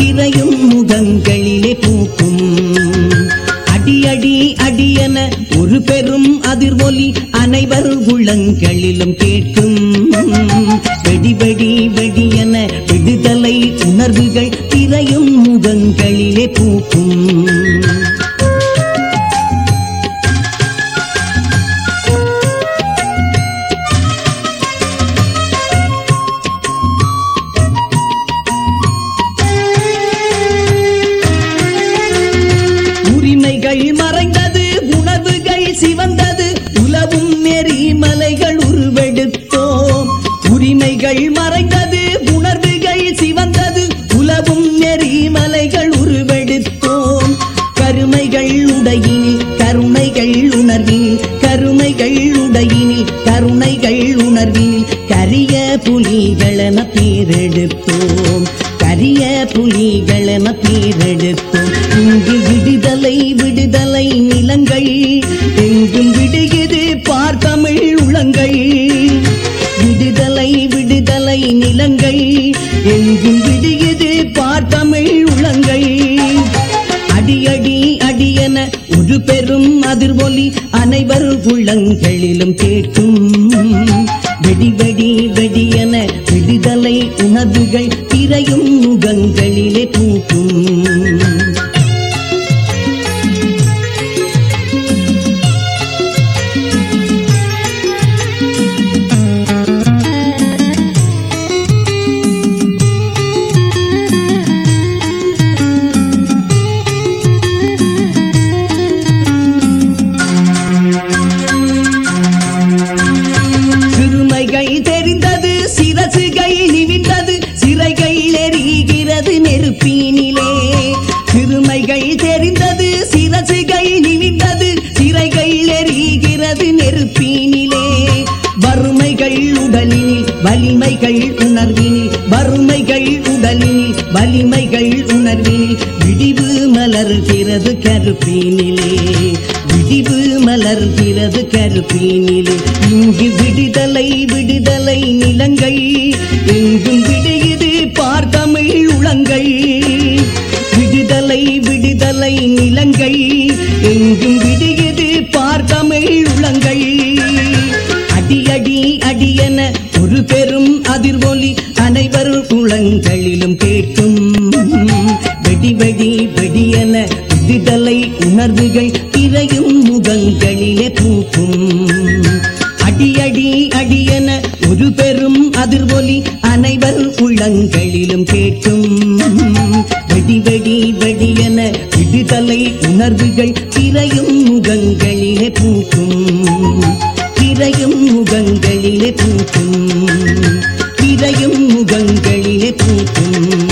திரையும் முகங்களிலே பூக்கும் அடி அடி அடியென ஒரு பெரும் அதிர்வொலி அனைவர் உள்ளங்களிலும் கேட்கும் வெடி வெடி வெடியென விடுதலை உணர்வுகள் திரையும் முகங்களிலே பூக்கும் உரிமைகள் மறைந்தது உணர்வுகள் சிவந்தது உலவும் நெறிமலைகள் உருவெடுத்தோம் உரிமைகள் மறைந்தது உணர்வுகள் சிவந்தது உலவும் நெறிமலைகள் உருவெடுத்தோம் கருமைகள் உடையினில் கருணைகள் உணர்வினில் கருமைகள் உடையினில் கருணைகள் உணர்வினில் கரிய புலிகளென பேரெடுத்தோம் கரிய புலிகளென பேரெடுத்தோம் இங்கு விடுதலை விடுதலை நிலங்கள் எங்கும் விடுகிறது பார்த்தமிழ் உளங்கள் விடுதலை விடுதலை நிலங்கள் எங்கும் விடுகிறது பார்த்தமிழ் உளங்கள் அடி அடி அடியென ஒரு பெரும் அதிர்வொலி அனைவர் உள்ளங்களிலும் கேட்கும் வெடி வெடி வெடியென விடுதலை உணர்வுகள் திரையும் முகங்களிலே பூக்கும் சிறுமைகள் தெரிந்தது சிரசுகள் நிமிந்தது சிறைகள் எரிகிறது நெருப்பினிலே சிறுமைகள் தெரிந்தது சிரசுகள் நிமிந்தது சிறைகள் எரிகிறது நெருப்பினிலே வறுமைகள் உடலினில் வலிமைகள் உணர்வினில் வறுமைகள் உடலினில் வலிமைகள் உணர்வினில் விடிவு மலர்கிறது கருப்பினிலே விடிவு மலர்கிறது கருப்பினிலே இங்கு விடுதலை விடுதலை நிலங்கள் எங்கும் விடுகிறது பார்த்தமிழ் உளங்கள் விடுதலை விடுதலை நிலங்கள் எங்கும் விடுகிறது பார்த்தமிழ் உளங்கள் அடி அடி அடியென ஒரு பெரும் அதிர்வொலி அனைவர் குளங்களிலும் கேட்கும் வெடி வெடி வெடியென விடுதலை உணர்வுகள் திரையும் முகங்களிலே பூக்கும் அடி அடி அடியென ஒரு பெரும் அதிர்வொலி அனைவர் உள்ளங்களிலும் கேட்கும் வெடி வெடி வெடியென விடுதலை உணர்வுகள் திரையும் முகங்களிலே பூக்கும் திரையும் முகங்களிலே பூக்கும் திரையும் முகங்களிலே பூக்கும்